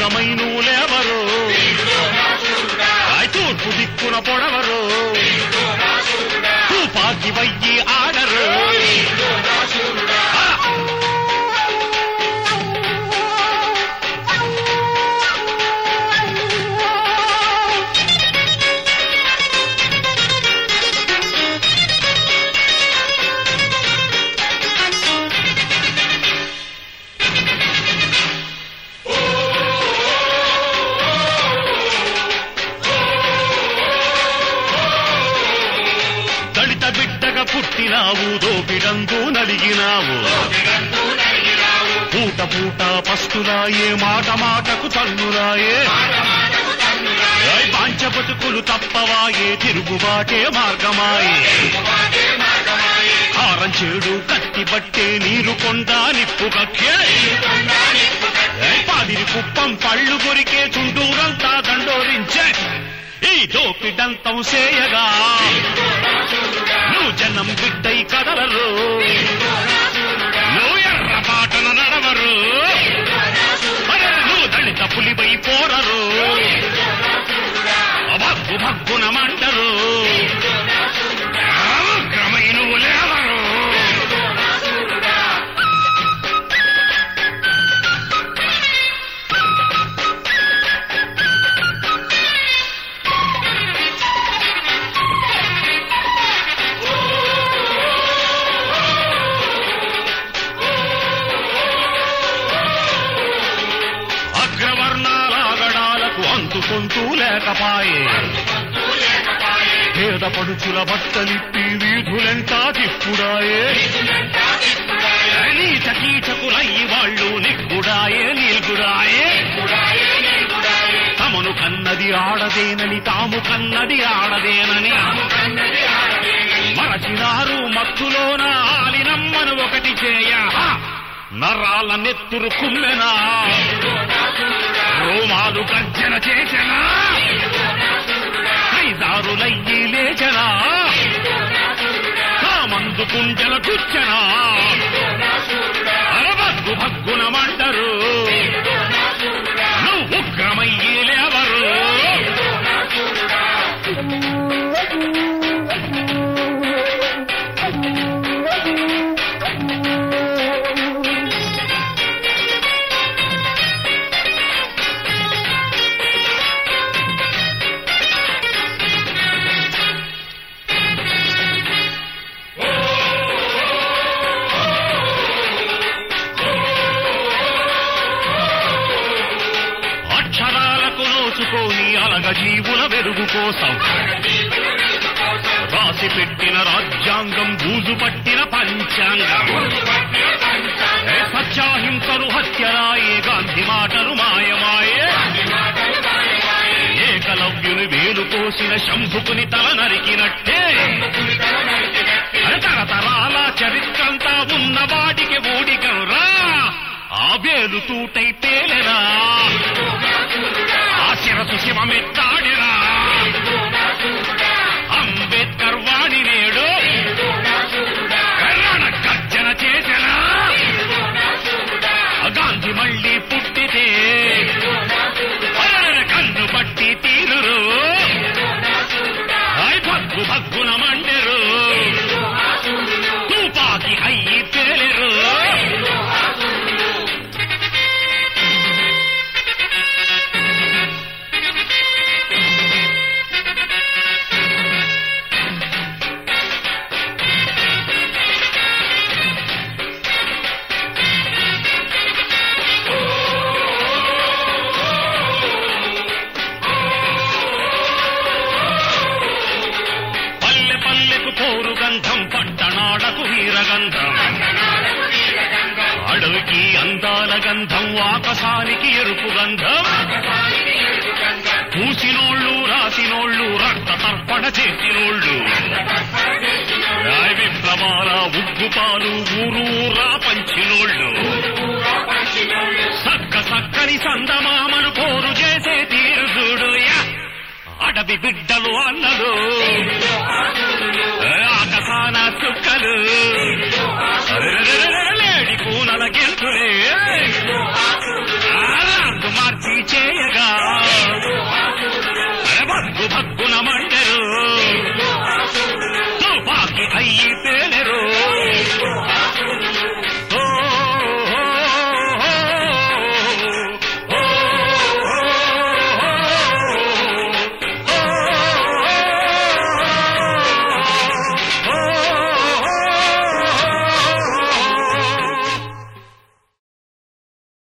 ఉగ్రమైనూలెవరు ఆయ్ తూర్పు దిక్కున పొడవరు తుపాకి వయ్యి ఆడరు ఆ! దళిత బిడ్డగా పుట్టినావు దోపిడందు నలిగినావు పూట పూట పస్తులాయే మాట మాటకు తన్నులాయే రాయ్ పాంచ బతుకులు తప్పవాయే తిరుగుబాటే మార్గమాయే హారం చేడు కత్తి బట్టే నీరు కొండ నిప్పు కక్కే రాయ్ పాదిరి కుప్పం పళ్ళు కొరికే చుండూరంతా దండోరించే ఈ దోపిడంతం సేయగా నువ్వు జనం బిడ్డై కదలరు నువ్వు ఎర్ర పాటన నడవరు అరే నువ్వు దళిత పులిపై పోరరు భగ్గు భగ్గున మంటరు క్రమై నువ్వు లేవరు అగ్రవర్ణాలాగడాలకు అందుకుంటూ లేకపాయే పేద పడుచుల బట్టలిప్పి వీధులెంటా తిప్పుడాయే నీచ కీచకులయ్యి వాళ్ళు నిగ్గుడాయే నీల్గుడాయే తమను కన్నది ఆడదేనని తాము కన్నది ఆడదేనని మరచినారు మత్తులోన ఆలినమ్మను ఒకటి చేయ నరాల నెత్తురు కుమ్మెనా రోమాలు గర్జన చేసెనా ఐదారులయ్యి లేచనా కామందు కుంజల కూర్చనా అరబగ్గు భగ్గున మంటరు నువ్వు ఉగ్రమయ్యి లేవరు అక్షరాలకు నోచుకోని అలగ జీవుల వెలుగు కోసం రాసి పెట్టిన రాజ్యాంగం బూజు పట్టిన పంచాంగం ఏ సత్యాహింసలు హత్యరాయే గాంధీ మాటలు మాయమాయే ఏకలవ్యుని వేలు కోసిన శంభుకుని తల నరికినట్టే అరే తరతరాల చరిత్రంతా ఉన్న వాటికి ఊడికరా ఆ వేలు తూటై తేలెరా ఆ శిరసు శివమెత్తాడిరా అంబేద్కర్ వాణి నేడు కర్రణ గర్జన చేసెనా గాంధీ మళ్ళీ పుట్టితే అరెరె కన్ను పట్టి తీరురు ఐ భగ్గు భగ్గున మండెరు తుపాకి అయ్యి పేలెరు పల్లె పల్లెకు పోరు గంధం పట్టణాలకు వీరగంధం అడవికి అందాల గంధం ఆకాశానికి ఎరుపు గంధం పూసినోళ్ళు రాసినోళ్ళు రక్త తర్పణ చేసినోళ్ళు రాయ విప్లవాల ఉగ్గుపాలు ఊరూరా పంచినోళ్ళు సక్క సక్కని సందమామలు పోరు చేసే తీరు చూడు యా. అడవి బిడ్డలు అన్నలు ఆకసాన చుక్కలు అరెరెరెరెరె లేడి కూనల గెంతులే